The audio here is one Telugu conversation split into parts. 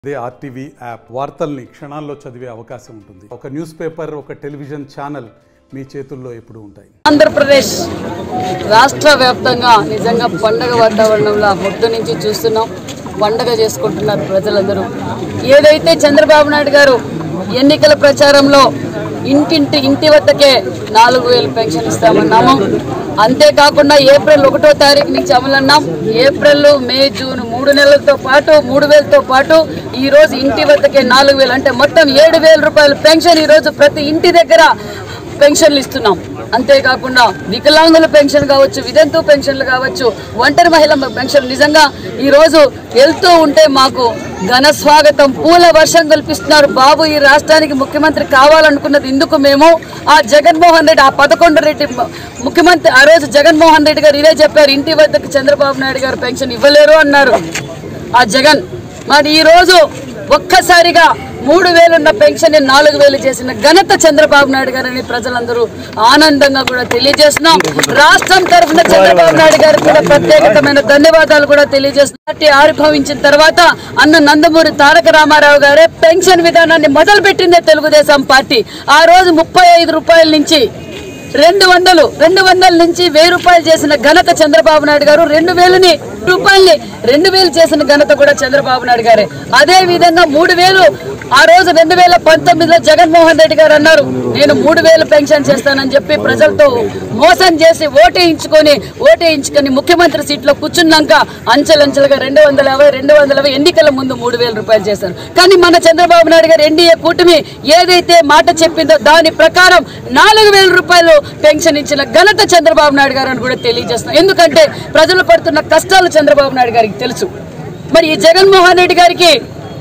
అదే ఆర్టీవీ యాప్ వార్తల్ని క్షణాల్లో చదివే అవకాశం ఉంటుంది ఒక న్యూస్ పేపర్ ఒక టెలివిజన్ ఛానల్ మీ చేతుల్లో ఎప్పుడూ ఉంటాయి ఆంధ్రప్రదేశ్ రాష్ట్ర వ్యాప్తంగా నిజంగా పండగ వాతావరణంలో పొద్దు నుంచి చూస్తున్నాం పండగ చేసుకుంటున్నారు ప్రజలందరూ ఏదైతే చంద్రబాబు నాయుడు గారు ఎన్నికల ప్రచారంలో ఇంటింటి ఇంటి వద్దకే నాలుగు వేలు పెన్షన్ ఇస్తామన్నాము అంతేకాకుండా ఏప్రిల్ ఒకటో తారీఖు నుంచి అమలన్నాం ఏప్రిల్ మే జూన్ మూడు నెలలతో పాటు మూడు వేలతో పాటు ఈ రోజు ఇంటి వద్దకే నాలుగు వేలు అంటే మొత్తం ఏడు వేల రూపాయల పెన్షన్ ఈ రోజు ప్రతి ఇంటి దగ్గర పెన్షన్లు ఇస్తున్నాం అంతేకాకుండా వికలాంగుల పెన్షన్ కావచ్చు వితంతు పెన్షన్లు కావచ్చు ఒంటరి మహిళ పెన్షన్ నిజంగా ఈరోజు వెళ్తూ ఉంటే మాకు ఘన స్వాగతం పూల వర్షం కల్పిస్తున్నారు బాబు ఈ రాష్ట్రానికి ముఖ్యమంత్రి కావాలనుకున్నది ఇందుకు మేము ఆ జగన్మోహన్ రెడ్డి ఆ పదకొండు రెడ్డి ముఖ్యమంత్రి ఆ రోజు జగన్మోహన్ రెడ్డి గారు ఇదే చెప్పారు ఇంటి వద్దకు చంద్రబాబు నాయుడు గారు పెన్షన్ ఇవ్వలేరు అన్నారు ఆ జగన్ మరి ఈ రోజు ఒక్కసారిగా మూడు వేలున్న పెన్షన్ నాలుగు వేలు చేసిన ఘనత చంద్రబాబు నాయుడు గారని ప్రజలందరూ ఆనందంగా కూడా తెలియజేస్తున్నాం రాష్ట్రం తరఫున చంద్రబాబు నాయుడు గారికి కూడా ప్రత్యేకమైన ధన్యవాదాలు కూడా తెలియజేస్తున్నాం పార్టీ ఆవిర్భవించిన తర్వాత అన్న నందమూరి తారక రామారావు గారే పెన్షన్ విధానాన్ని మొదలుపెట్టిందే తెలుగుదేశం పార్టీ ఆ రోజు ముప్పై ఐదు రూపాయల నుంచి రెండు వందలు రెండు వందల నుంచి వెయ్యి రూపాయలు చేసిన ఘనత చంద్రబాబు నాయుడు గారు రెండు వేలని రూపాయల్ని రెండు వేలు చేసిన ఘనత కూడా చంద్రబాబు నాయుడు గారే అదే విధంగా మూడు వేలు ఆ రోజు రెండు వేల పంతొమ్మిదిలో జగన్మోహన్ రెడ్డి గారు అన్నారు నేను మూడు వేలు పెన్షన్ చేస్తానని చెప్పి ప్రజలతో మోసం చేసి ఓటేయించుకొని ఓటేయించుకొని ముఖ్యమంత్రి సీట్లో కూర్చున్నాక అంచెలంచెలుగా రెండు వందల యాభై రెండు వందల యాభై ఎన్నికల ముందు మూడు వేల రూపాయలు చేశారు కానీ మన చంద్రబాబు నాయుడు గారు ఎన్డీఏ కూటమి ఏదైతే మాట చెప్పిందో దాని ప్రకారం నాలుగు వేల రూపాయలు పెన్షన్ ఇచ్చిన ఘనత చంద్రబాబు నాయుడు గారు అని కూడా తెలియజేస్తున్నాం ఎందుకంటే ప్రజలు పడుతున్న కష్టాలు చంద్రబాబు నాయుడు గారికి తెలుసు మరి ఈ జగన్మోహన్ రెడ్డి గారికి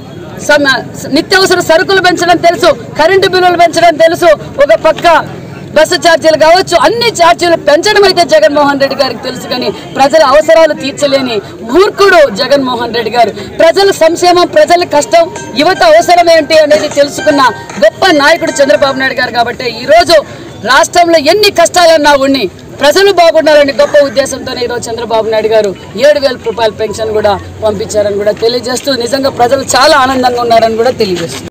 సమ- నిత్యావసర సరుకులు పెంచడం తెలుసు కరెంటు బిల్లులు పెంచడం తెలుసు ఒక పక్క బస్సు ఛార్జీలు కావచ్చు అన్ని ఛార్జీలు పెంచడం అయితే జగన్మోహన్ రెడ్డి గారికి తెలుసు కానీ ప్రజల అవసరాలు తీర్చలేని మూర్ఖుడు జగన్మోహన్ రెడ్డి గారు ప్రజల సంక్షేమం ప్రజల కష్టం యువత అవసరం ఏంటి అనేది తెలుసుకున్న గొప్ప నాయకుడు చంద్రబాబు నాయుడు గారు కాబట్టి ఈ రోజు రాష్ట్రంలో ఎన్ని కష్టాలన్నా ఉన్ని ప్రజలు బాగుండాలని గొప్ప ఉద్దేశంతోనే ఈరోజు చంద్రబాబు నాయుడు గారు ఏడు వేల రూపాయల పెన్షన్ కూడా పంపించారని కూడా తెలియజేస్తూ నిజంగా ప్రజలు చాలా ఆనందంగా ఉన్నారని కూడా తెలియజేస్తుంది